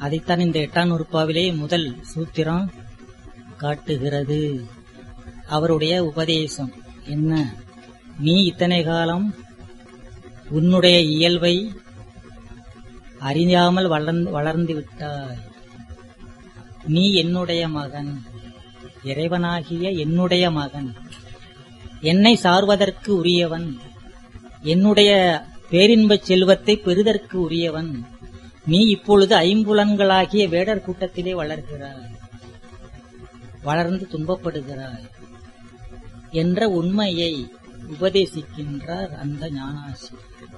அதைத்தான் இந்த எட்டாம் நூற்பாவிலே முதல் சூத்திரம் காட்டுகிறது அவருடைய உபதேசம் என்ன நீ இத்தனை காலம் உன்னுடைய இயல்பை அறியாமல் வளர்ந்து வளர்ந்து விட்டாய் நீ என்னுடைய மகன் இறைவனாகிய என்னுடைய மகன் என்னை சார்வதற்கு உரியவன் என்னுடைய பேரின்பச் செல்வத்தை பெறுதற்கு உரியவன் நீ இப்பொழுது ஐம்புலன்களாகிய வேடர் கூட்டத்திலே வளர்கிறாய் வளர்ந்து துன்பப்படுகிறாய் என்ற உண்மையை உபதேசிக்கின்றார் அந்த ஞானாசி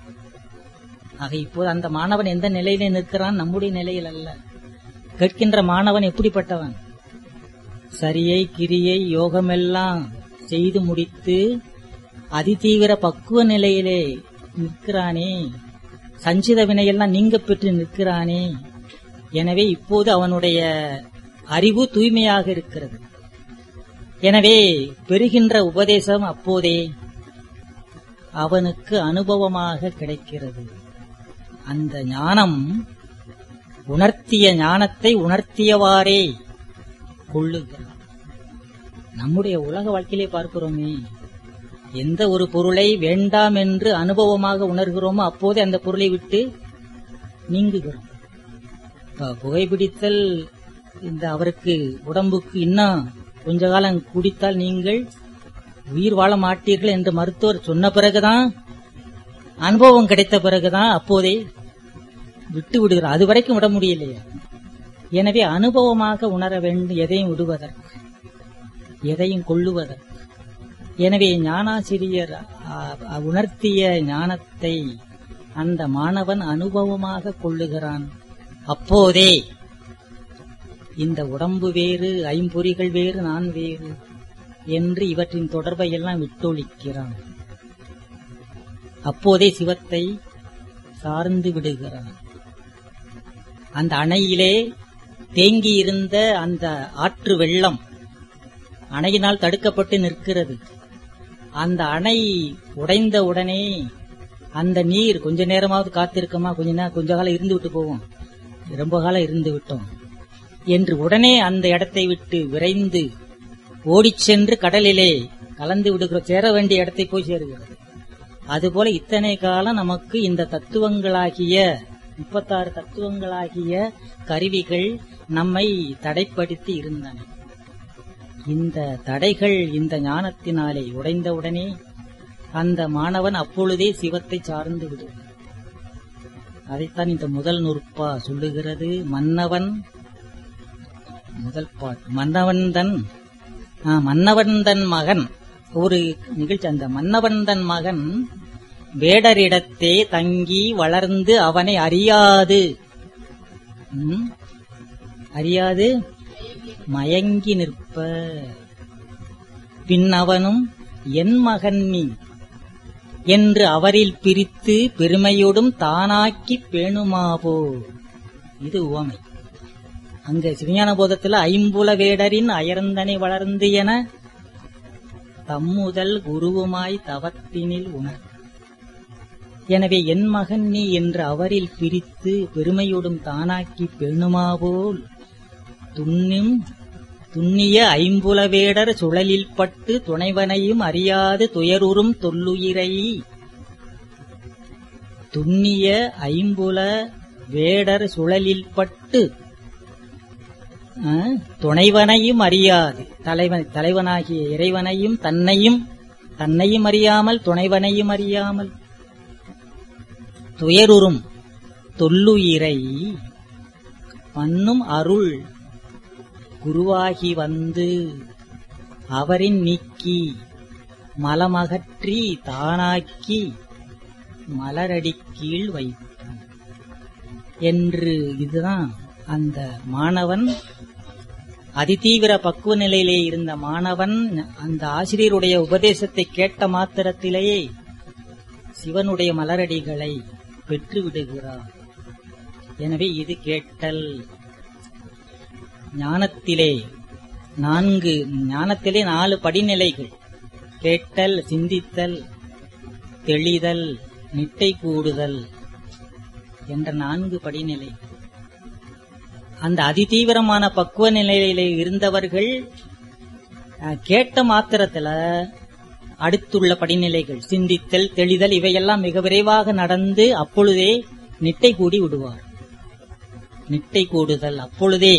ஆக இப்போது அந்த மாணவன் எந்த நிலையிலே நிற்கிறான் நம்முடைய நிலையில் அல்ல கேட்கின்ற மாணவன் எப்படிப்பட்டவன் சரியை கிரியை யோகமெல்லாம் செய்து முடித்து அதிதீவிர பக்குவ நிலையிலே நிற்கிறானே சஞ்சித வினையெல்லாம் நீங்க பெற்று நிற்கிறானே எனவே இப்போது அவனுடைய அறிவு தூய்மையாக இருக்கிறது எனவே பெறுகின்ற உபதேசம் அப்போதே அவனுக்கு அனுபவமாக கிடைக்கிறது அந்த ஞானம் உணர்த்திய ஞானத்தை உணர்த்தியவாறே கொள்ளுகிறான் நம்முடைய உலக வாழ்க்கையிலே பார்க்கிறோமே எந்த ஒரு பொருளை வேண்டாம் என்று அனுபவமாக உணர்கிறோமோ அப்போதே அந்த பொருளை விட்டு நீங்குகிறோம் இப்ப புகைப்பிடித்தல் இந்த அவருக்கு உடம்புக்கு இன்னும் கொஞ்ச காலம் குடித்தால் நீங்கள் உயிர் வாழ மாட்டீர்கள் என்று மருத்துவர் சொன்ன பிறகுதான் அனுபவம் கிடைத்த பிறகுதான் அப்போதே விட்டு விடுகிறார் அது வரைக்கும் விட முடியலையா எனவே அனுபவமாக உணர வேண்டும் எதையும் விடுவதற்கு எதையும் கொள்ளுவதற்கு எனவே ஞானாசிரியர் அ, உணர்த்திய ஞானத்தை அந்த மாணவன் அனுபவமாக கொள்ளுகிறான் அப்போதே இந்த உடம்பு வேறு ஐம்பொறிகள் வேறு நான் வேறு என்று இவற்றின் தொடர்பை எல்லாம் விட்டொழிக்கிறான் அப்போதே சிவத்தை சார்ந்து விடுகிறான் அந்த அணையிலே தேங்கியிருந்த அந்த ஆற்று வெள்ளம் அணையினால் தடுக்கப்பட்டு நிற்கிறது அந்த அணை உடைந்த உடனே அந்த நீர் கொஞ்ச நேரமாவது காத்திருக்கமா கொஞ்ச நேரம் கொஞ்ச காலம் இருந்து விட்டு போவோம் ரொம்ப காலம் இருந்து விட்டோம் என்று உடனே அந்த இடத்தை விட்டு விரைந்து ஓடிச் சென்று கடலிலே கலந்து விடுகிற சேர வேண்டிய இடத்தை போய் சேருகிறது அதுபோல இத்தனை காலம் நமக்கு இந்த தத்துவங்களாகிய முப்பத்தாறு தத்துவங்களாகிய கருவிகள் நம்மை தடைப்படுத்தி இருந்தன இந்த தடைகள் இந்த ஞானத்தினாலே உடைந்தவுடனே அந்த மாணவன் அப்பொழுதே சிவத்தை சார்ந்து விடும் அதைத்தான் இந்த முதல் நூற்பா சொல்லுகிறது மன்னவன் முதல் பாட்டு மன்னவன்தன் ஆ, மன்னவன்தன் மகன் ஒரு நிகழ்ச்சி அந்த மன்னவன்தன் மகன் வேடரிடத்தே தங்கி வளர்ந்து அவனை அறியாது ம்? அறியாது மயங்கி நிற்ப பின்னவனும் என் மகன் நீ என்று அவரில் பிரித்து பெருமையோடும் தானாக்கி பேணுமாவோ இது உவமை அங்க சிவஞான போதத்துல ஐம்புல வேடரின் அயர்ந்தனை வளர்ந்து என தம்முதல் குருவுமாய் தவத்தினில் உணர் எனவே என் மகன் நீ என்று அவரில் பிரித்து பெருமையோடும் தானாக்கி பெண்ணுமாவோல் துண்ணும் துண்ணிய ஐம்புல வேடர் சுழலில் பட்டு துணைவனையும் அறியாது துயருறும் தொல்லுயிரை துண்ணிய ஐம்புல வேடர் சுழலில் பட்டு ஆ, துணைவனையும் அறியாது தலைவன் தலைவனாகிய இறைவனையும் தன்னையும் தன்னையும் அறியாமல் துணைவனையும் அறியாமல் துயருறும் தொல்லுயிரை பண்ணும் அருள் குருவாகி வந்து அவரின் நீக்கி மலமகற்றி தானாக்கி மலரடி கீழ் வைத்தான் என்று இதுதான் அந்த மாணவன் அதிதீவிர பக்குவ நிலையிலே இருந்த மாணவன் அந்த ஆசிரியருடைய உபதேசத்தை கேட்ட மாத்திரத்திலேயே சிவனுடைய மலரடிகளை பெற்று விடுகிறார் எனவே இது கேட்டல் ஞானத்திலே நான்கு ஞானத்திலே நாலு படிநிலைகள் கேட்டல் சிந்தித்தல் தெளிதல் நிட்டை கூடுதல் என்ற நான்கு படிநிலை அந்த அதிதீவிரமான பக்குவ நிலையில இருந்தவர்கள் அஹ், கேட்ட மாத்திரத்துல அடுத்துள்ள படிநிலைகள் சிந்தித்தல் தெளிதல் இவையெல்லாம் மிக விரைவாக நடந்து அப்பொழுதே நிட்டை கூடி விடுவார் நிட்டை கூடுதல் அப்பொழுதே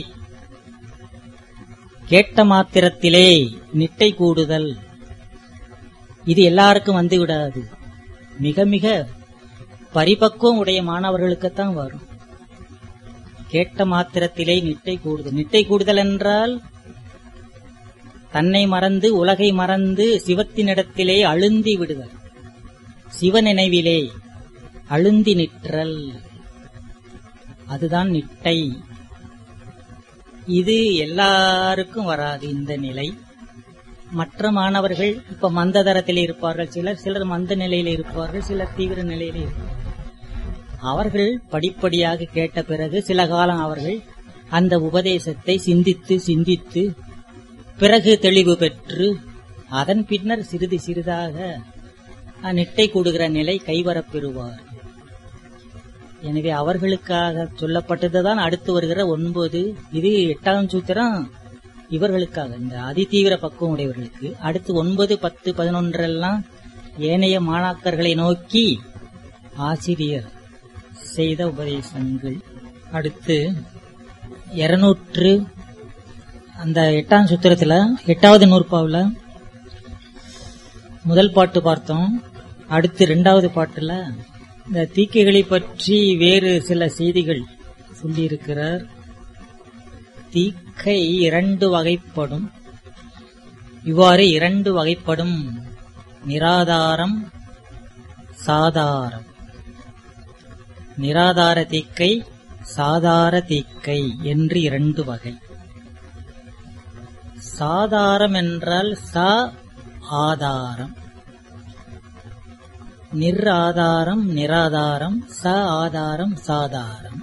கேட்ட மாத்திரத்திலே நிட்டை கூடுதல் இது எல்லாருக்கும் வந்து விடாது மிக மிக பரிபக்குவம் உடைய மாணவர்களுக்குத்தான் வரும் கேட்ட மாத்திரத்திலே நிட்டை கூடுதல் நிட்டை கூடுதல் என்றால் தன்னை மறந்து உலகை மறந்து சிவத்தினிடத்திலே அழுந்தி விடுதல் சிவ நினைவிலே அழுந்தி நிற்றல் அதுதான் நிட்டை இது எல்லாருக்கும் வராது இந்த நிலை மற்ற மாணவர்கள் இப்ப மந்த தரத்தில் இருப்பார்கள் சிலர் சிலர் மந்த நிலையில் இருப்பார்கள் சிலர் தீவிர நிலையில் இருப்பார்கள் அவர்கள் படிப்படியாக கேட்ட பிறகு சில காலம் அவர்கள் அந்த உபதேசத்தை சிந்தித்து சிந்தித்து பிறகு தெளிவு பெற்று அதன் பின்னர் சிறிது சிறிதாக நிட்டை கூடுகிற நிலை கைவரப் பெறுவார் எனவே அவர்களுக்காக சொல்லப்பட்டதுதான் அடுத்து வருகிற ஒன்பது இது எட்டாம் சூத்திரம் இவர்களுக்காக இந்த அதிதீவிர பக்குவம் உடையவர்களுக்கு அடுத்து ஒன்பது பத்து பதினொன்றெல்லாம் ஏனைய மாணாக்கர்களை நோக்கி ஆசிரியர் செய்த உபதேசங்கள் அடுத்து இருநூற்று அந்த எட்டாம் சூத்திரத்துல எட்டாவது நூற்பாவில் முதல் பாட்டு பார்த்தோம் அடுத்து இரண்டாவது பாட்டுல இந்த தீக்கைகளை பற்றி வேறு சில செய்திகள் சொல்லியிருக்கிறார் தீக்கை இரண்டு வகைப்படும் இவ்வாறு இரண்டு வகைப்படும் நிராதாரம் சாதாரம் நிராதார தீக்கை சாதார தீக்கை என்று இரண்டு வகை சாதாரம் என்றால் ச ஆதாரம் நிராதாரம் நிராதாரம் ச ஆதாரம் சாதாரம்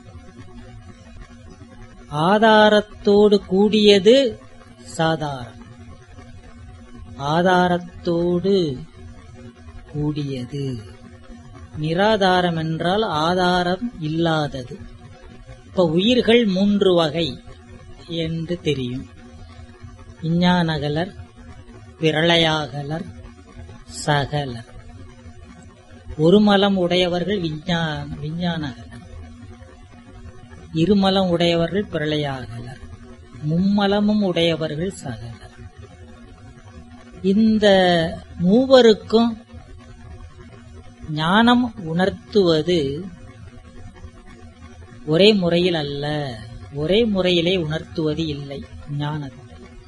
ஆதாரத்தோடு கூடியது சாதாரம் ஆதாரத்தோடு கூடியது நிராதாரம் என்றால் ஆதாரம் இல்லாதது இப்ப உயிர்கள் மூன்று வகை என்று தெரியும் விஞ்ஞானகலர் பிரளயாகலர் சகலர் ஒரு மலம் உடையவர்கள் விஞ்ஞான விஞ்ஞானகலர் இருமலம் உடையவர்கள் பிரளயாகலர் மும்மலமும் உடையவர்கள் சகலர் இந்த மூவருக்கும் ஞானம் உணர்த்துவது ஒரே முறையில் அல்ல ஒரே முறையிலே உணர்த்துவது இல்லை ஞானத்தை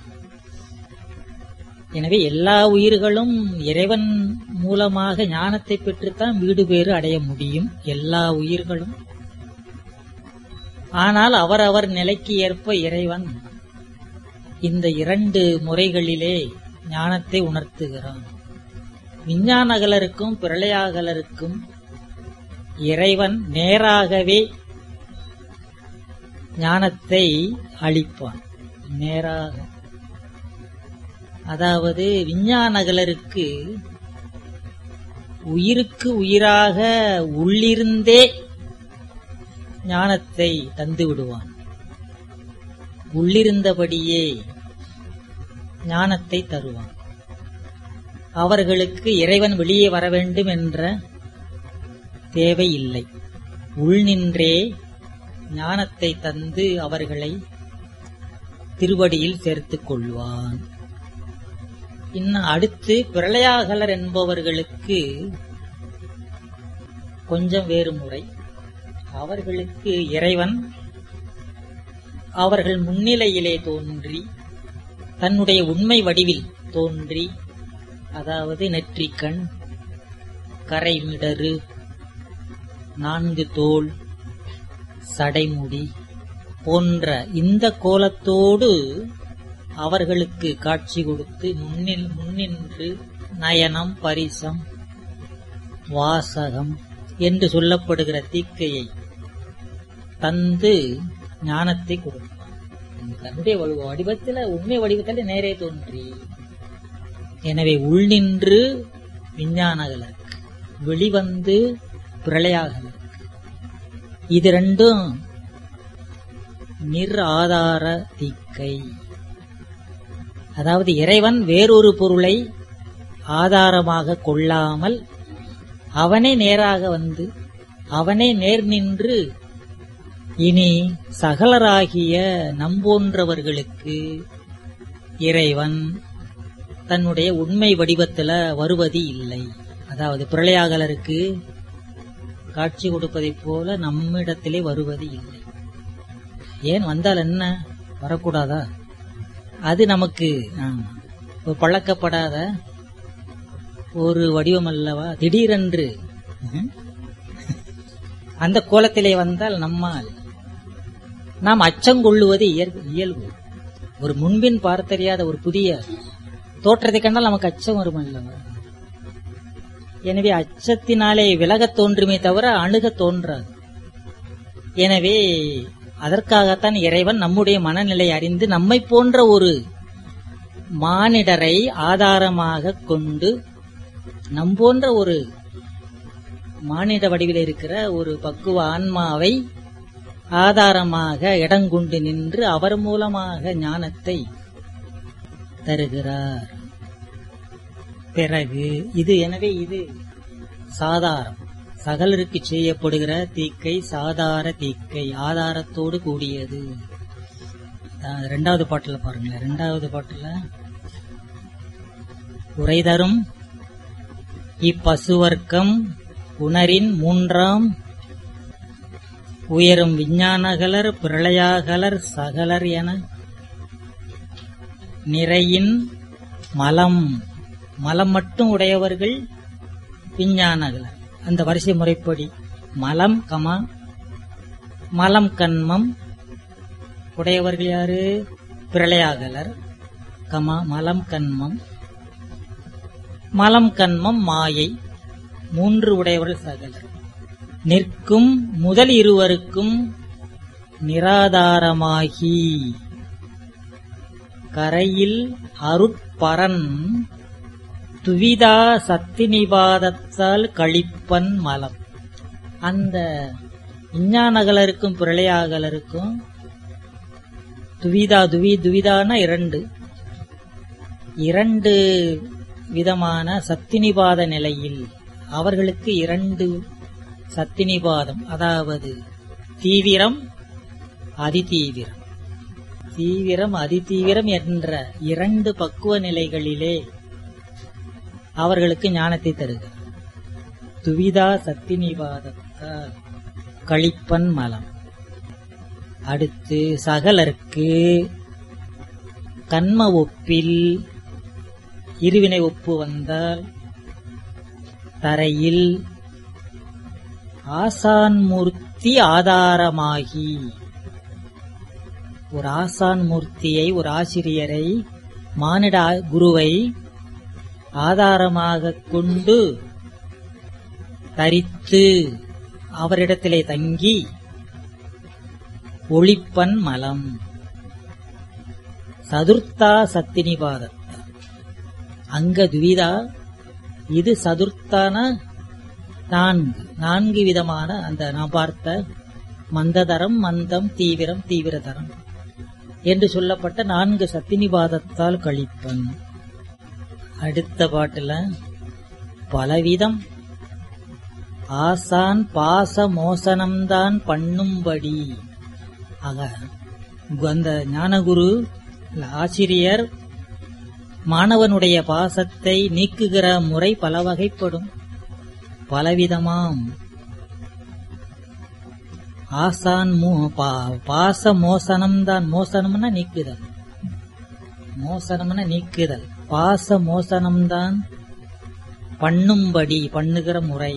எனவே எல்லா உயிர்களும் இறைவன் மூலமாக ஞானத்தை பெற்றுத்தான் வீடு பேறு அடைய முடியும் எல்லா உயிர்களும் ஆனால் அவரவர் நிலைக்கு ஏற்ப இறைவன் இந்த இரண்டு முறைகளிலே ஞானத்தை உணர்த்துகிறான் விஞ்ஞானகலருக்கும் பிரளயாகலருக்கும் இறைவன் நேராகவே ஞானத்தை அளிப்பான் நேராக அதாவது விஞ்ஞானகலருக்கு உயிருக்கு உயிராக உள்ளிருந்தே ஞானத்தை தந்து விடுவான் உள்ளிருந்தபடியே ஞானத்தை தருவான் அவர்களுக்கு இறைவன் வெளியே வர வேண்டும் என்ற தேவை இல்லை உள்நின்றே ஞானத்தை தந்து அவர்களை திருவடியில் சேர்த்துக் கொள்வான் இன்னும் அடுத்து பிரளயாகலர் என்பவர்களுக்கு கொஞ்சம் வேறு முறை அவர்களுக்கு இறைவன் அவர்கள் முன்னிலையிலே தோன்றி தன்னுடைய உண்மை வடிவில் தோன்றி அதாவது நெற்றிக்கண் கரைமிடறு நான்கு தோல் சடைமுடி போன்ற இந்த கோலத்தோடு அவர்களுக்கு காட்சி கொடுத்து முன்னில் முன்னின்று நயனம் பரிசம் வாசகம் என்று சொல்லப்படுகிற தீக்கையை தந்து ஞானத்தை கொடுப்பான் தன்னுடைய வடிவத்தில் உண்மை வடிவத்தில் நேரே தோன்றி எனவே உள்நின்று விஞ்ஞானகலருக்கு வெளிவந்து பிரளயாகலருக்கு இது ரெண்டும் நிர் ஆதார தீக்கை அதாவது இறைவன் வேறொரு பொருளை ஆதாரமாக கொள்ளாமல் அவனே நேராக வந்து அவனே நேர் நின்று இனி சகலராகிய நம்போன்றவர்களுக்கு இறைவன் தன்னுடைய உண்மை வடிவத்துல வருவது இல்லை அதாவது பிரளயாகலருக்கு காட்சி கொடுப்பதைப் போல நம்மிடத்திலே வருவது இல்லை ஏன் வந்தால் என்ன வரக்கூடாதா அது நமக்கு ஆமா, ஒரு பழக்கப்படாத ஒரு வடிவம் அல்லவா திடீரென்று ம்ஹும். அந்த கோலத்திலே வந்தால் நம்மால் நாம் அச்சங்கொள்ளுவது இயல்பு இயல்பு ஒரு முன்பின் பார்த்தறியாத ஒரு புதிய தோற்றத்தை கண்டால் நமக்கு அச்சம் வரும் அல்லவா எனவே அச்சத்தினாலே விலகத் தோன்றுமே தவிர அணுகத் தோன்றாது எனவே அதற்காகத்தான் இறைவன் நம்முடைய மனநிலை அறிந்து நம்மை போன்ற ஒரு மானிடரை ஆதாரமாக கொண்டு நம் போன்ற ஒரு மானிட வடிவில் இருக்கிற ஒரு பக்குவ ஆன்மாவை ஆதாரமாக இடங்கொண்டு நின்று அவர் மூலமாக ஞானத்தை தருகிறார் பிறகு இது எனவே இது சாதாரம் சகலருக்கு செய்யப்படுகிற தீக்கை சாதார தீக்கை ஆதாரத்தோடு கூடியது அஹ் ரெண்டாவது பாட்டுல பாருங்களேன் ரெண்டாவது பாட்டுல உரை தரும் இப்பசுவர்க்கம் உணரின் மூன்றாம் உயரும் விஞ்ஞானகலர் பிரளயாகலர் சகலர் என நிறையின் மலம் மலம் மட்டும் உடையவர்கள் விஞ்ஞானகலர் அந்த வரிசை முறைப்படி மலம் கமா மலம் கண்மம் உடையவர்கள் யாரு பிரளயாகலர் கமா மலம் கண்மம் மலம் கண்மம் மாயை மூன்று உடையவர்கள் சகலர் நிற்கும் முதல் இருவருக்கும் நிராதாரமாகி கரையில் அருட்பரன் துவிதா சத்தினிபாதத்தால் கழிப்பன் மலம் அந்த விஞ்ஞானகலருக்கும் பிரளயாகலருக்கும் துவிதா துவி துவிதான இரண்டு இரண்டு விதமான சத்தினிபாத நிலையில் அவர்களுக்கு இரண்டு சத்தினிபாதம் அதாவது தீவிரம் அதிதீவிரம் தீவிரம் அதிதீவிரம் என்ற இரண்டு பக்குவ நிலைகளிலே அவர்களுக்கு ஞானத்தை தருகிறார் துவிதா சத்தினிபாதத்தால் கழிப்பன் மலம் அடுத்து சகலருக்கு கண்ம ஒப்பில் இருவினை ஒப்பு வந்தால் தரையில் ஆசான் மூர்த்தி ஆதாரமாகி ஒரு ஆசான் மூர்த்தியை ஒரு ஆசிரியரை மானிட ஆ- குருவை ஆதாரமாக கொண்டு தரித்து அவரிடத்திலே தங்கி ஒளிப்பன் மலம் சதுர்த்தா சத்தினிபாதத்தா அங்க துவிதா இது சதுர்த்தான நான்கு நான்கு விதமான அந்த நான் பார்த்த மந்ததரம் மந்தம் தீவிரம் தீவிரதரம் என்று சொல்லப்பட்ட நான்கு சத்தினிபாதத்தால் கழிப்பன் அடுத்த பாட்டுல பலவிதம் ஆசான் பாச மோசனம்தான் பண்ணும்படி ஆக அந்த ஞானகுரு இல்ல ஆசிரியர் மாணவனுடைய பாசத்தை நீக்குகிற முறை பல வகைப்படும் பலவிதமாம் ஆசான் மோ- பா- பாச மோசனம்தான் மோசனம்னா நீக்குதல் மோசனம்னா நீக்குதல் பாச மோசனம்தான் பண்ணும்படி பண்ணுகிற முறை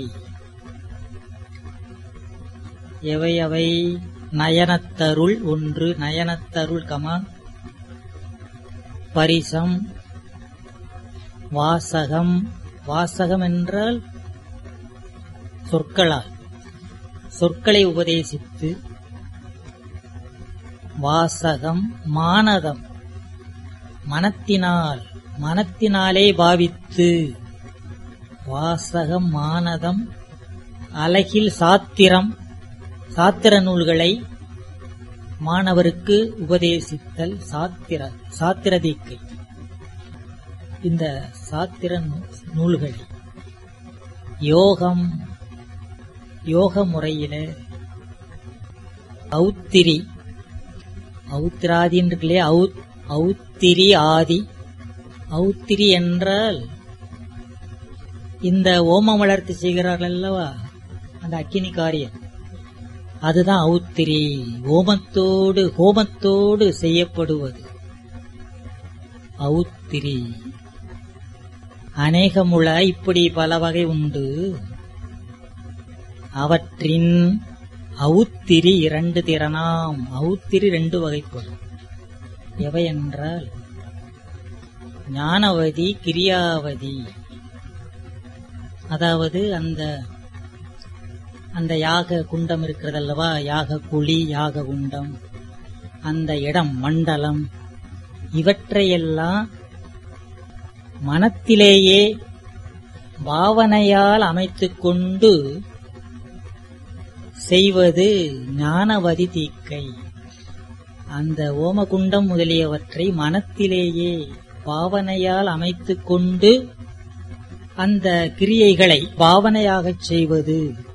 எவை அவை நயனத்தருள் ஒன்று நயனத்தருள் கமா பரிசம் வாசகம் வாசகம் என்றால் சொற்களால் சொற்களை உபதேசித்து வாசகம் மானதம் மனத்தினால் மனத்தினாலே பாவித்து வாசகம் மானதம் அலகில் சாத்திரம் சாத்திர நூல்களை மாணவருக்கு உபதேசித்தல் சாத்திர சாத்திர தீக்கை இந்த சாத்திர நூல்கள் யோகம் யோக முறையில ஔத்திரி ஔத்திராதின்னு இருக்கு இல்லையா ஔ- ஔத்திரி ஆதி ஔத்திரி என்றால் இந்த ஓமம் வளர்த்து செய்கிறார்கள் அல்லவா அந்த அக்கினி காரியம் அதுதான் ஔத்திரி ஓமத்தோடு ஹோமத்தோடு செய்யப்படுவது ஔத்திரி அநேகமுள இப்படி பல வகை உண்டு அவற்றின் ஔத்திரி இரண்டு திறனாம் ஔத்திரி ரெண்டு வகைப்படும் எவை என்றால் ஞானவதி கிரியாவதி அதாவது அந்த அந்த யாக குண்டம் இருக்கிறதல்லவா யாக குழி யாக குண்டம் அந்த இடம் மண்டலம் இவற்றையெல்லாம் மனத்திலேயே பாவனையால் அமைத்துக் கொண்டு செய்வது ஞானவதி தீக்கை அந்த ஓமகுண்டம் முதலியவற்றை மனத்திலேயே பாவனையால் அமைத்துக் கொண்டு அந்த கிரியைகளை பாவனையாகச் செய்வது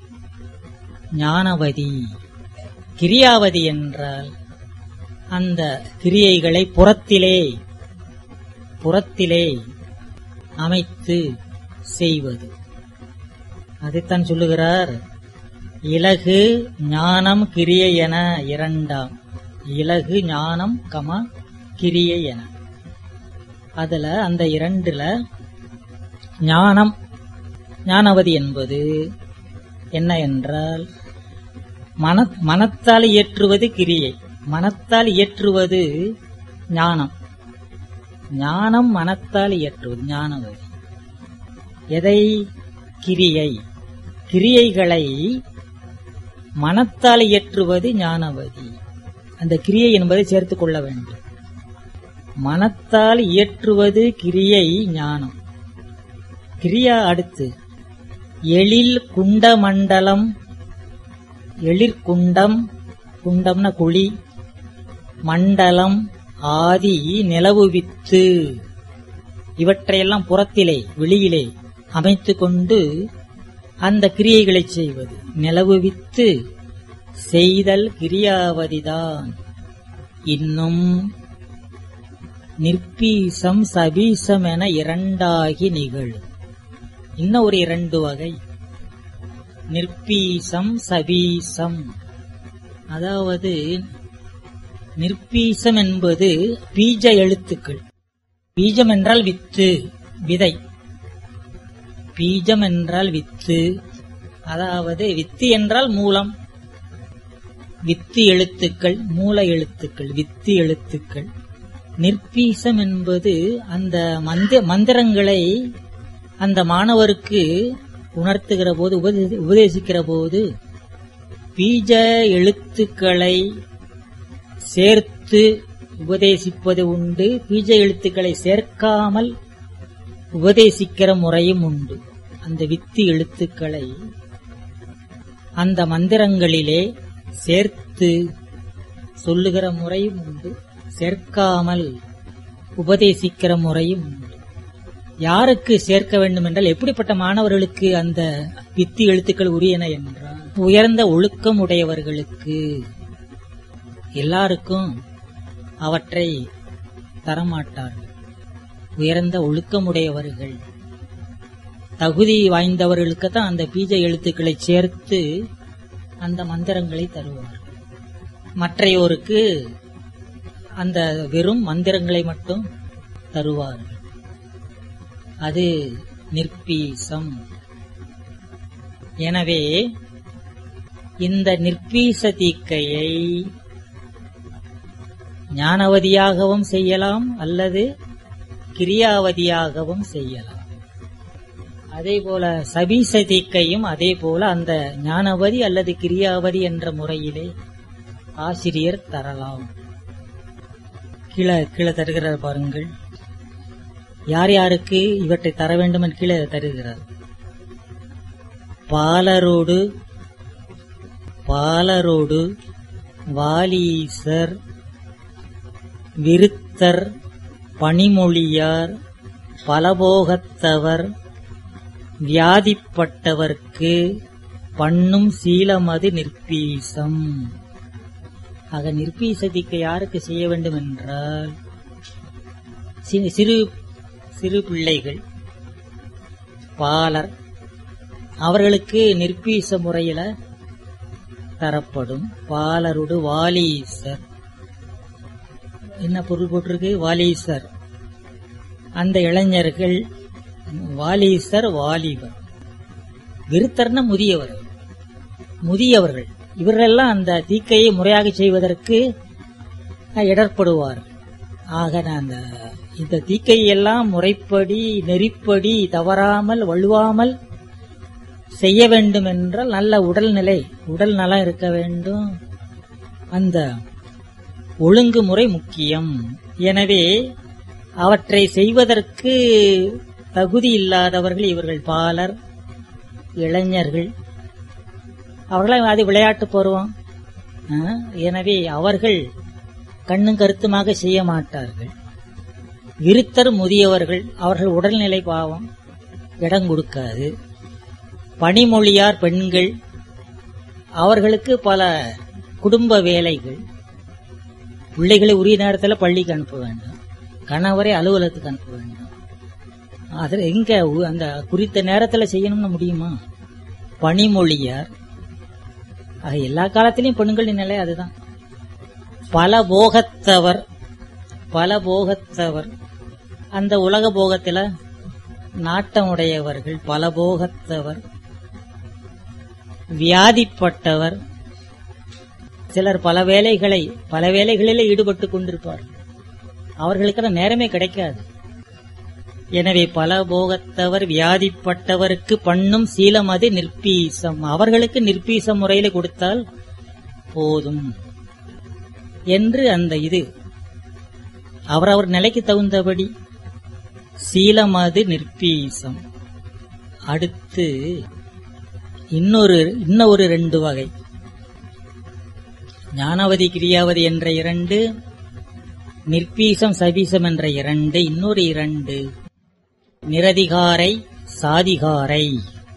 ஞானவதி கிரியாவதி என்றால் அந்த கிரியைகளை புறத்திலே புறத்திலே அமைத்து செய்வது அதைத்தான் சொல்லுகிறார் இலகு ஞானம் கிரியை என இரண்டாம் இலகு ஞானம் கம கிரியை என அதுல அந்த இரண்டுல ஞானம் ஞானவதி என்பது என்ன என்றால் மன மனத்தால் இயற்றுவது கிரியை மனத்தால் இயற்றுவது ஞானம் ஞானம் மனத்தால் இயற்றுவது ஞானவதி எதை கிரியை கிரியைகளை மனத்தால் இயற்றுவது ஞானவதி அந்த கிரியை என்பதை சேர்த்துக் கொள்ள வேண்டும் மனத்தால் இயற்றுவது கிரியை ஞானம் கிரியா அடுத்து எழில் குண்டமண்டலம் எழிற்குண்டம் குண்டம்னா குழி மண்டலம் ஆதி நிலவு வித்து இவற்றையெல்லாம் புறத்திலே வெளியிலே அமைத்துக் கொண்டு அந்த கிரியைகளை செய்வது நிலவு வித்து செய்தல் கிரியாவதிதான் இன்னும் நிற்பீசம் சபீசம் என இரண்டாகி நிகழும் இன்னும் ஒரு இரண்டு வகை நிற்பீசம் சபீசம் அதாவது நிற்பீசம் என்பது பீஜ எழுத்துக்கள் பீஜம் என்றால் வித்து விதை பீஜம் என்றால் வித்து அதாவது வித்து என்றால் மூலம் வித்து எழுத்துக்கள் மூல எழுத்துக்கள் வித்து எழுத்துக்கள் நிற்பீசம் என்பது அந்த மந்த மந்திரங்களை அந்த மாணவருக்கு உணர்த்துகிற போது உபதே- உபதேசிக்கிற போது பீஜ எழுத்துக்களை சேர்த்து உபதேசிப்பது உண்டு பீஜ எழுத்துக்களை சேர்க்காமல் உபதேசிக்கிற முறையும் உண்டு அந்த வித்து எழுத்துக்களை அந்த மந்திரங்களிலே சேர்த்து சொல்லுகிற முறையும் உண்டு சேர்க்காமல் உபதேசிக்கிற முறையும் உண்டு யாருக்கு சேர்க்க வேண்டும் என்றால் எப்படிப்பட்ட மாணவர்களுக்கு அந்த வித்து எழுத்துக்கள் உரியன என்றால் உயர்ந்த ஒழுக்கம் உடையவர்களுக்கு எல்லாருக்கும் அவற்றை தரமாட்டார்கள் உயர்ந்த ஒழுக்கமுடையவர்கள் தகுதி வாய்ந்தவர்களுக்கு தான் அந்த பீஜ எழுத்துக்களை சேர்த்து அந்த மந்திரங்களை தருவார் மற்றையோருக்கு அந்த வெறும் மந்திரங்களை மட்டும் தருவார்கள் அது நிற்பீசம் எனவே இந்த நிற்பீச தீக்கையை ஞானவதியாகவும் செய்யலாம் அல்லது கிரியாவதியாகவும் செய்யலாம் அதே போல சபீச தீக்கையும் அதே போல அந்த ஞானவதி அல்லது கிரியாவதி என்ற முறையிலே ஆசிரியர் தரலாம் கீழே கீழே தருகிறார் பாருங்கள் யார் யாருக்கு இவற்றை தர வேண்டும் என்று கீழே தருகிறார் பாலரோடு பாலரோடு வாலீசர் விருத்தர் பணிமொழியார் பலபோகத்தவர் வியாதிப்பட்டவர்க்கு பண்ணும் சீலமது நிற்பீசம் ஆக நிற்பீசதிக்கு யாருக்கு செய்ய வேண்டும் என்றால் சி- சிறு சிறு பிள்ளைகள் பாலர் அவர்களுக்கு நிற்பீச முறையில தரப்படும் பாலருடு வாலீசர் என்ன பொருள் போட்டிருக்கு வாலீசர் அந்த இளைஞர்கள் வாலீசர் வாலிபர் விருத்தர்னா முதியவர் முதியவர்கள் இவர்களெல்லாம் அந்த தீக்கையை முறையாக செய்வதற்கு இடர்படுவார்கள் ஆக நான் அந்த இந்த தீக்கையெல்லாம் முறைப்படி நெறிப்படி தவறாமல் வழுவாமல் செய்ய வேண்டும் என்றால் நல்ல உடல்நிலை உடல் நலம் இருக்க வேண்டும் அந்த ஒழுங்குமுறை முக்கியம் எனவே அவற்றை செய்வதற்கு தகுதி இல்லாதவர்கள் இவர்கள் பாலர் இளைஞர்கள் அவர்களாம் அது விளையாட்டு பருவம் ஆ, எனவே அவர்கள் கண்ணும் கருத்துமாக செய்ய மாட்டார்கள் விருத்தர் முதியவர்கள் அவர்கள் உடல்நிலை பாவம் இடம் கொடுக்காது பணிமொழியார் பெண்கள் அவர்களுக்கு பல குடும்ப வேலைகள் பிள்ளைகளை உரிய நேரத்தில் பள்ளிக்கு அனுப்ப வேண்டும் கணவரை அலுவலகத்துக்கு அனுப்ப வேண்டும் அதில் எங்க உ- அந்த குறித்த நேரத்தில் செய்யணும்னு முடியுமா பணிமொழியார் ஆக எல்லா காலத்திலையும் பெண்களின் நிலை அதுதான் பல போகத்தவர் பல போகத்தவர் அந்த உலக போகத்துல நாட்டம் உடையவர்கள் பல போகத்தவர் வியாதிப்பட்டவர் சிலர் பல வேலைகளை பல வேலைகளிலே ஈடுபட்டு கொண்டிருப்பார்கள் அவர்களுக்கான நேரமே கிடைக்காது எனவே பல போகத்தவர் வியாதிப்பட்டவருக்கு பண்ணும் சீலம் அது நிற்பீசம் அவர்களுக்கு நிற்பீச முறையில கொடுத்தால் போதும் என்று அந்த இது அவரவர் நிலைக்கு தகுந்தபடி சீலமது நிற்பீசம் அடுத்து இன்னொரு இன்னொரு ரெண்டு வகை ஞானவதி கிரியாவதி என்ற இரண்டு நிற்பீசம் சபீசம் என்ற இரண்டு இன்னொரு இரண்டு நிரதிகாரை சாதிகாரை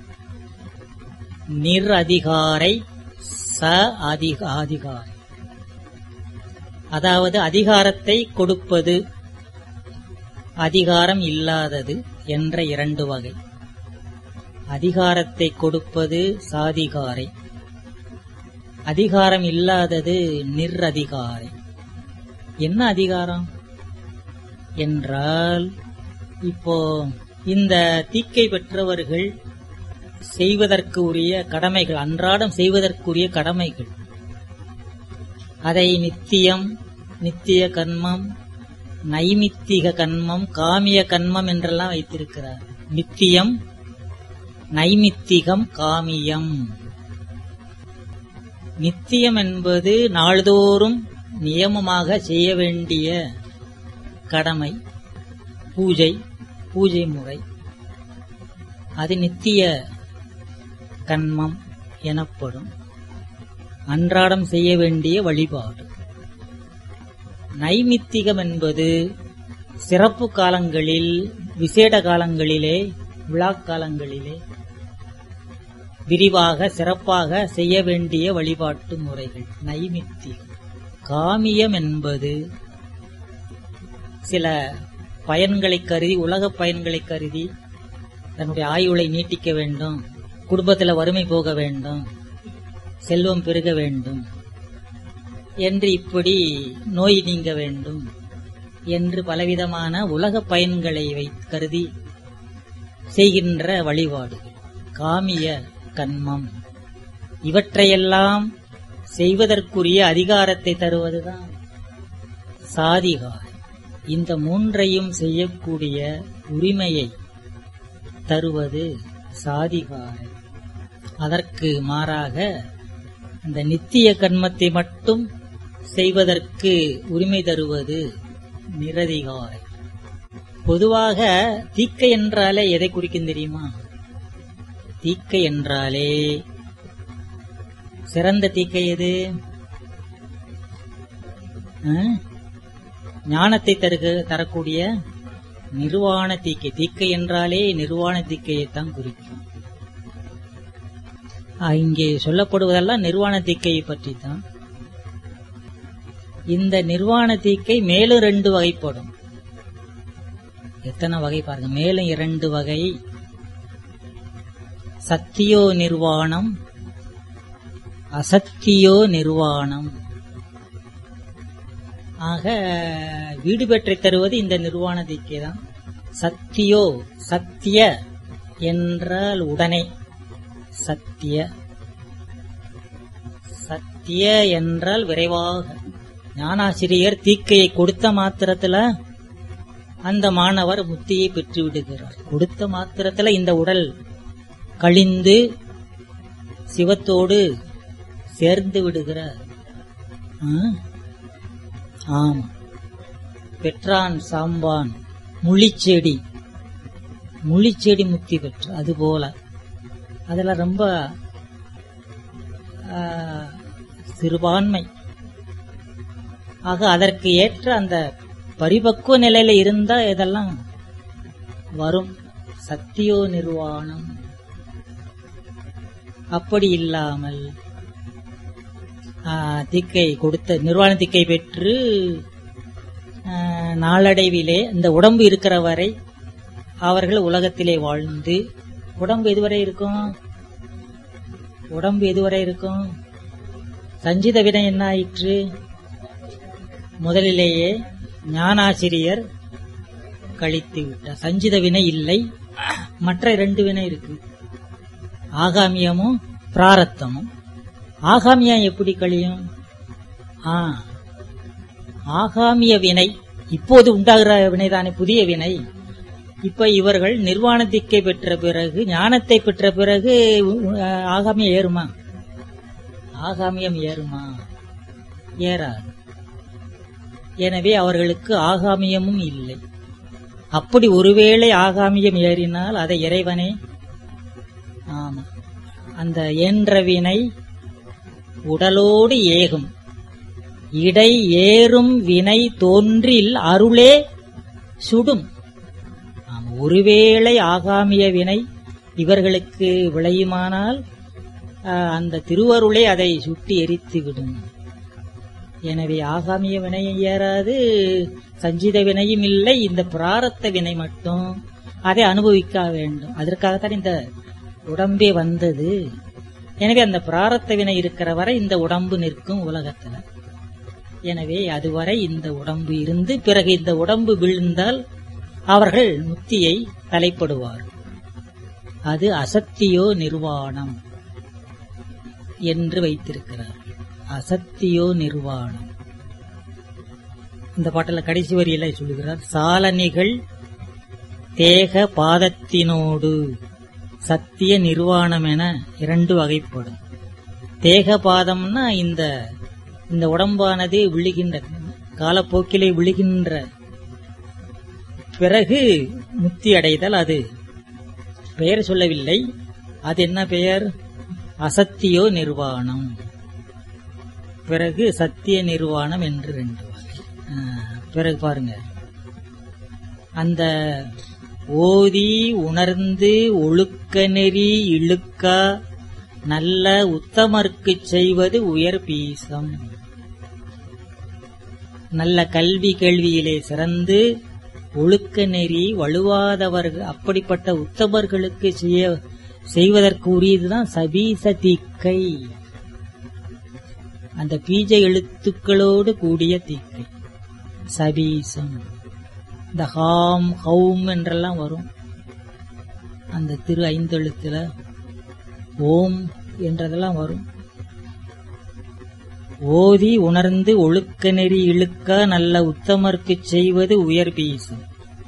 நிர் அதிகாரை ச அதிக அதிகாரை அதாவது அதிகாரத்தை கொடுப்பது அதிகாரம் இல்லாதது என்ற இரண்டு வகை அதிகாரத்தை கொடுப்பது சாதிகாரை அதிகாரம் இல்லாதது நிர் அதிகாரை என்ன அதிகாரம் என்றால் இப்போ இந்த தீக்கை பெற்றவர்கள் செய்வதற்கு உரிய கடமைகள் அன்றாடம் செய்வதற்குரிய கடமைகள் அதை நித்தியம் நித்திய கர்மம் நைமித்திக கர்மம் காமிய கர்மம் என்றெல்லாம் வைத்திருக்கிறார் நித்தியம் நைமித்திகம் காமியம் நித்தியம் என்பது நாள்தோறும் நியமமாக செய்ய வேண்டிய கடமை பூஜை பூஜை முறை அது நித்திய கண்மம் எனப்படும் அன்றாடம் செய்ய வேண்டிய வழிபாடு நைமித்திகம் என்பது சிறப்பு காலங்களில் விசேட காலங்களிலே விழாக்காலங்களிலே விரிவாக சிறப்பாக செய்ய வேண்டிய வழிபாட்டு முறைகள் நைமித்திகம் காமியம் என்பது சில பயன்களை கருதி உலக பயன்களை கருதி தன்னுடைய ஆயுளை நீட்டிக்க வேண்டும் குடும்பத்தில் வறுமை போக வேண்டும் செல்வம் பெருக வேண்டும் என்று இப்படி நோய் நீங்க வேண்டும் என்று பலவிதமான உலக பயன்களை வை கருதி செய்கின்ற வழிபாடுகள் காமிய கண்மம் இவற்றையெல்லாம் செய்வதற்குரிய அதிகாரத்தை தருவதுதான் சாதிகார் இந்த மூன்றையும் செய்யக்கூடிய உரிமையை தருவது சாதிகாரை அதற்கு மாறாக இந்த நித்திய கர்மத்தை மட்டும் செய்வதற்கு உரிமை தருவது நிரதிகாரை பொதுவாக தீக்கை என்றாலே எதை குறிக்கும் தெரியுமா தீக்கை என்றாலே சிறந்த தீக்கை எது அஹ், ஞானத்தை தருக தரக்கூடிய நிர்வாண தீக்கை தீக்கை என்றாலே நிர்வாண தீக்கையைத்தான் குறிக்கும் ஆஹ், இங்கே சொல்லப்படுவதெல்லாம் நிர்வாண தீக்கையை பற்றி தான் இந்த நிர்வாண தீக்கை மேலும் ரெண்டு வகைப்படும் எத்தனை வகை பாருங்க மேலும் இரண்டு வகை சத்தியோ நிர்வாணம் அசத்தியோ நிர்வாணம் ஆக வீடு பெற்றை தருவது இந்த நிர்வாண தீக்கை தான் சத்தியோ சத்திய என்றால் உடனே சத்திய சத்திய என்றால் விரைவாக ஞானாசிரியர் தீக்கையை கொடுத்த மாத்திரத்துல அந்த மாணவர் முத்தியை பெற்று விடுகிறார் கொடுத்த மாத்திரத்துல இந்த உடல் கழிந்து சிவத்தோடு சேர்ந்து விடுகிறார் ஆ? ஆமா பெற்றான் சாம்பான் முளிச்செடி முளிச்செடி முக்தி பெற்று அதுபோல அதுல ரொம்ப ஆ, சிறுபான்மை ஆக அதற்கு ஏற்ற அந்த பரிபக்குவ நிலையில இருந்தா இதெல்லாம் வரும் சத்தியோ நிர்வாணம் அப்படி இல்லாமல் ஆ, திக்கை கொடுத்த நிர்வாண திக்கை பெற்று ஆ, நாளடைவிலே இந்த உடம்பு இருக்கிற வரை அவர்கள் உலகத்திலே வாழ்ந்து உடம்பு எதுவரை இருக்கும் உடம்பு எதுவரை இருக்கும் சஞ்சித வினை என்ன ஆயிற்று முதலிலேயே ஞானாசிரியர் கழித்து விட்டார் சஞ்சித வினை இல்லை மற்ற இரண்டு வினை இருக்கு ஆகாமியமும் பிராரத்தமும் ஆகாமியம் எப்படி கழியும் ஆ ஆகாமிய வினை இப்போது உண்டாகிற வினைதானே புதிய வினை இப்ப இவர்கள் நிர்வாணத்திக்கை பெற்ற பிறகு ஞானத்தை பெற்ற பிறகு உ- ஆகாமியம் ஏறுமா ஆகாமியம் ஏறுமா ஏறாது எனவே அவர்களுக்கு ஆகாமியமும் இல்லை அப்படி ஒருவேளை ஆகாமியம் ஏறினால் அதை இறைவனே ஆமா அந்த ஏன்ற வினை உடலோடு ஏகும் இடை ஏறும் வினை தோன்றில் அருளே சுடும் ஆம், ஒருவேளை ஆகாமிய வினை இவர்களுக்கு விளையுமானால் ஆ, அந்த திருவருளே அதை சுட்டி எரித்து விடும் எனவே ஆகாமிய வினையும் ஏறாது சஞ்சித வினையும் இல்லை இந்த பிராரத்த வினை மட்டும் அதை அனுபவிக்க வேண்டும் அதற்காகத்தான் இந்த உடம்பே வந்தது எனவே அந்த பிராரத்த வினை இருக்கிற வரை இந்த உடம்பு நிற்கும் உலகத்துல எனவே அதுவரை இந்த உடம்பு இருந்து பிறகு இந்த உடம்பு விழுந்தால் அவர்கள் முத்தியை தலைப்படுவார் அது அசத்தியோ நிர்வாணம் என்று வைத்திருக்கிறார் அசத்தியோ நிர்வாணம் இந்த பாட்டில் கடைசி வரியில சொல்லுகிறார் சாலனிகள் தேக பாதத்தினோடு சத்திய நிர்வாணம் என இரண்டு வகைப்படும் தேக பாதம்னா இந்த இந்த உடம்பானது விழுகின்ற காலப்போக்கிலே விழுகின்ற பிறகு முத்தி அடைதல் அது பெயர் சொல்லவில்லை அது என்ன பெயர் அசத்தியோ நிர்வாணம் பிறகு சத்திய நிர்வாணம் என்று ரெண்டு வகை ஆ, பிறகு பாருங்க அந்த ஓதி உணர்ந்து ஒழுக்க நெறி இழுக்கா நல்ல உத்தமர்க்குச் செய்வது உயர் பீசம் நல்ல கல்வி கேள்வியிலே சிறந்து ஒழுக்க நெறி வலுவாதவர்கள் அப்படிப்பட்ட உத்தமர்களுக்கு செய்ய செய்வதற்கு உரியதுதான் சபீச தீக்கை அந்த பீஜ எழுத்துக்களோடு கூடிய தீக்கை சபீசம் இந்த ஹாம் ஹௌம் என்றெல்லாம் வரும் அந்த திரு ஐந்தெழுத்துல ஓம் என்றதெல்லாம் வரும் ஓதி உணர்ந்து ஒழுக்க நெறி இழுக்க நல்ல உத்தமர்க்குச் செய்வது உயர் பீசம்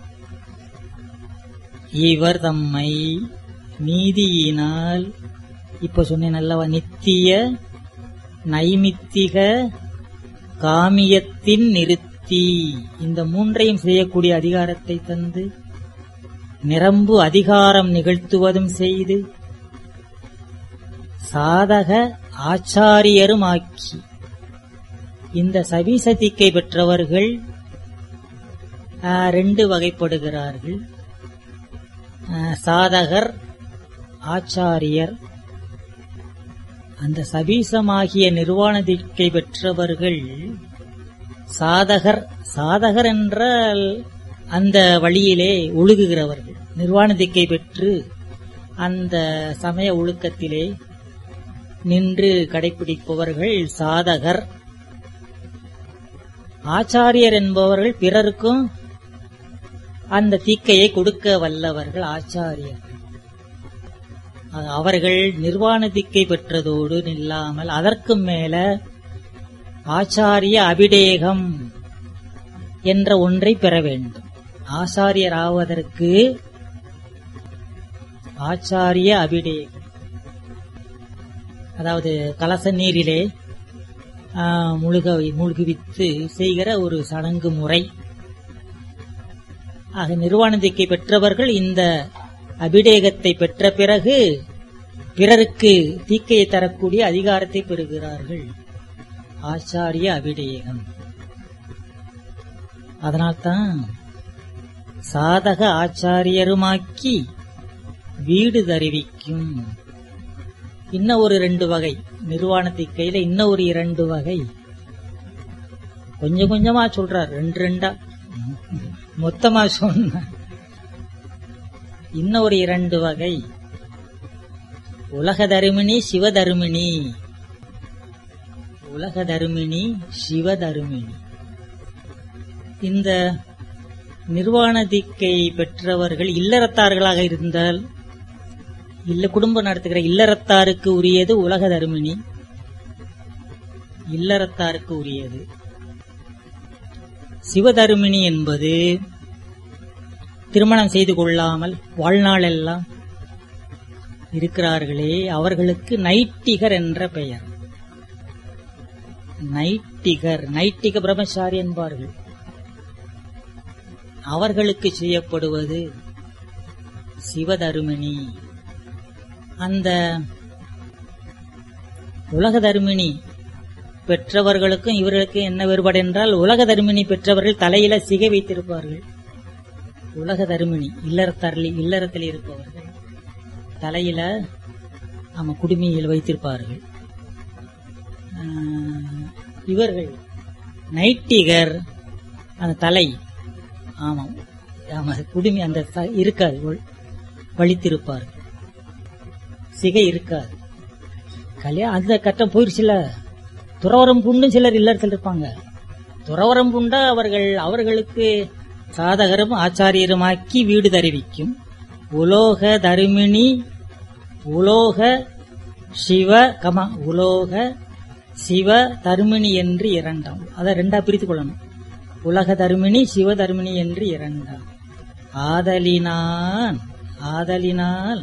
இவர் தம்மை நீதியினால் இப்ப சொன்னேன் அல்லவா நித்திய நைமித்திக காமியத்தின் நிறுத்தி இந்த மூன்றையும் செய்யக்கூடிய அதிகாரத்தை தந்து நிரம்பு அதிகாரம் நிகழ்த்துவதும் செய்து சாதக ஆச்சாரியரும் ஆக்கி இந்த சவிசதிக்கை பெற்றவர்கள் ஆ, ரெண்டு வகைப்படுகிறார்கள் ஆ, சாதகர் ஆச்சாரியர் அந்த சபீசமாகிய நிர்வாணதிக்கை பெற்றவர்கள் சாதகர் சாதகர் என்றால் அந்த வழியிலே ஒழுகுகிறவர்கள் நிர்வாணதிக்கை பெற்று அந்த சமய ஒழுக்கத்திலே நின்று கடைபிடிப்பவர்கள் சாதகர் ஆச்சாரியர் என்பவர்கள் பிறருக்கும் அந்த தீக்கையை கொடுக்க வல்லவர்கள் ஆச்சாரியர் அது அவர்கள் நிர்வாண திக்கை பெற்றதோடு நில்லாமல் அதற்கும் மேல ஆச்சாரிய அபிடேகம் என்ற ஒன்றை பெற வேண்டும் ஆச்சாரியர் ஆவதற்கு ஆச்சாரிய அபிடேகம் அதாவது கலச நீரிலே ஆ, முழுக மூழ்குவித்து செய்கிற ஒரு சடங்கு முறை ஆக நிர்வாண திக்கை பெற்றவர்கள் இந்த அபிடேகத்தை பெற்ற பிறகு பிறருக்கு தீக்கையை தரக்கூடிய அதிகாரத்தை பெறுகிறார்கள் ஆச்சாரிய அபிடேகம் அதனால்தான் சாதக ஆச்சாரியருமாக்கி வீடு தருவிக்கும் இன்னும் ஒரு ரெண்டு வகை நிர்வாண தீக்கையில இன்னும் ஒரு இரண்டு வகை கொஞ்சம் கொஞ்சமா சொல்றார் ரெண்டு ரெண்டா மொத்தமா சொன்ன இன்னும் ஒரு இரண்டு வகை உலக தருமினி சிவதருமினி உலக தருமினி சிவதருமினி இந்த நிர்வாண தீக்கை பெற்றவர்கள் இல்லறத்தார்களாக இருந்தால் இல்ல குடும்பம் நடத்துகிற இல்லறத்தாருக்கு உரியது உலக தருமினி இல்லறத்தாருக்கு உரியது சிவதருமினி என்பது திருமணம் செய்து கொள்ளாமல் வாழ்நாளெல்லாம் இருக்கிறார்களே அவர்களுக்கு நைட்டிகர் என்ற பெயர் நைட்டிகர் நைட்டிக பிரம்மச்சாரி என்பார்கள் அவர்களுக்கு செய்யப்படுவது சிவதருமினி அந்த உலக தருமினி பெற்றவர்களுக்கும் இவர்களுக்கும் என்ன வேறுபாடு என்றால் உலக தருமினி பெற்றவர்கள் தலையில சிகை வைத்திருப்பார்கள் உலக தருமினி இல்லறத்தரலி இல்லறத்தில் இருப்பவர்கள் தலையில நம்ம குடுமியில் வைத்திருப்பார்கள் ஆஹ், இவர்கள் நைட்டிகர் அந்த தலை ஆமாம் ஆமா குடுமி அந்த ச- இருக்காது ஒள்- வலித்திருப்பார்கள் சிகை இருக்காது கல்யாணம் அந்த கட்டம் போயிருச்சுல துறவரம் புண்டும் சிலர் இல்லறத்தில் இருப்பாங்க துறவரம் புண்டா அவர்கள் அவர்களுக்கு சாதகரும் ஆச்சாரியருமாக்கி வீடு தருவிக்கும் உலோக தருமினி உலோக சிவ கம உலோக சிவ தருமினி என்று இரண்டாம் அதை ரெண்டா பிரித்துக் கொள்ளணும் உலக தருமினி சிவ தருமினி என்று இரண்டாம் ஆதலினான் ஆதலினால்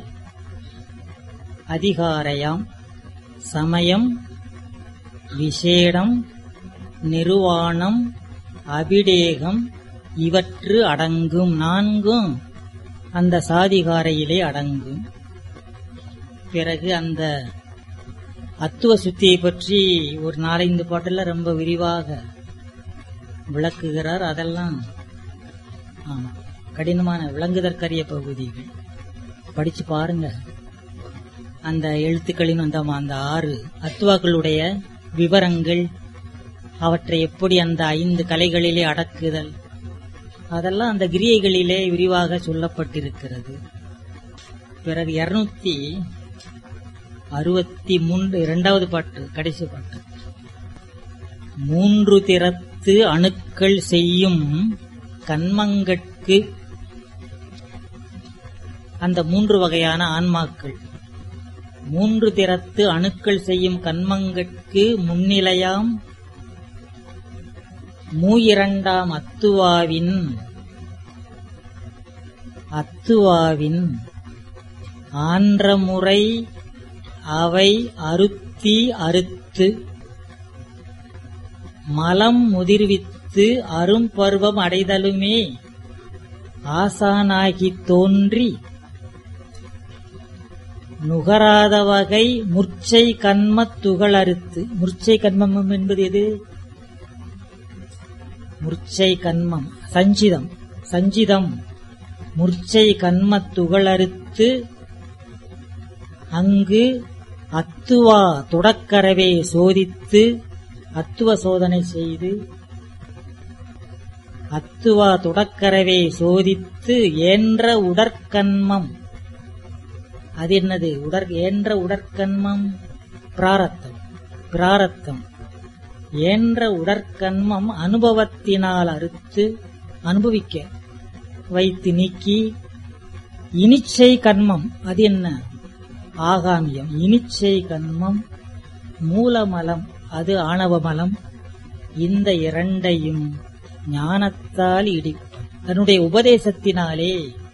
அதிகாரயாம் சமயம் விசேடம் நிருவாணம் அபிடேகம் இவற்று அடங்கும் நான்கும் அந்த சாதிகாரையிலே அடங்கும் பிறகு அந்த அத்துவ சுத்தியை பற்றி ஒரு நாலஞ்சு பாட்டுல ரொம்ப விரிவாக விளக்குகிறார் அதெல்லாம் ஆமா கடினமான விளங்குதற்கரிய பகுதிகள் படிச்சு பாருங்க அந்த எழுத்துக்களின் அந்த அந்த ஆறு அத்துவாக்களுடைய விவரங்கள் அவற்றை எப்படி அந்த ஐந்து கலைகளிலே அடக்குதல் அதெல்லாம் அந்த கிரியைகளிலே விரிவாக சொல்லப்பட்டிருக்கிறது பிறகு இருநூத்தி அறுபத்தி மூன்று இரண்டாவது பாட்டு கடைசி பாட்டு மூன்று திறத்து அணுக்கள் செய்யும் கண்மங்கட்கு அந்த மூன்று வகையான ஆன்மாக்கள் மூன்று திறத்து அணுக்கள் செய்யும் கண்மங்கட்கு முன்னிலையாம் மூயிரண்டாம் அத்துவாவின் அத்துவாவின் ஆன்ற முறை அவை அருத்தி அறுத்து மலம் முதிர்வித்து அரும்பருவம் அடைதலுமே ஆசானாகித் தோன்றி நுகராத வகை முர்ச்சை கண்மத் துகளறுத்து முர்ச்சை கண்மம் என்பது எது முர்ச்சை கண்மம் சஞ்சிதம் சஞ்சிதம் முர்ச்சை கண்மத் துகளறுத்து அங்கு அத்துவா துடக்கரவே சோதித்து அத்துவ சோதனை செய்து அத்துவா துடக்கரவே சோதித்து ஏன்ற உடற்கண்மம் அது என்னது உடற் ஏன்ற உடற்கண்மம் பிராரத்தம் பிராரத்தம் ஏன்ற உடற்கண்மம் அனுபவத்தினால் அறுத்து அனுபவிக்க வைத்து நீக்கி இனிச்சை கண்மம் அது என்ன ஆகாமியம் இனிச்சை கண்மம் மூலமலம் அது ஆணவமலம் இந்த இரண்டையும் ஞானத்தால் இடிப்ப தன்னுடைய உபதேசத்தினாலே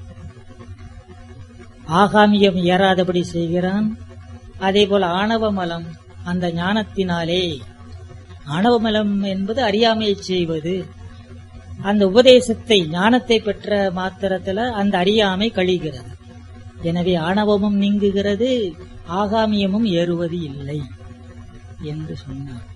ஆகாமியம் ஏறாதபடி செய்கிறான் அதேபோல் ஆணவமலம் அந்த ஞானத்தினாலே ஆணவமலம் என்பது அறியாமையை செய்வது அந்த உபதேசத்தை ஞானத்தை பெற்ற மாத்திரத்துல அந்த அறியாமை கழிகிறது எனவே ஆணவமும் நீங்குகிறது ஆகாமியமும் ஏறுவது இல்லை என்று சொன்னார்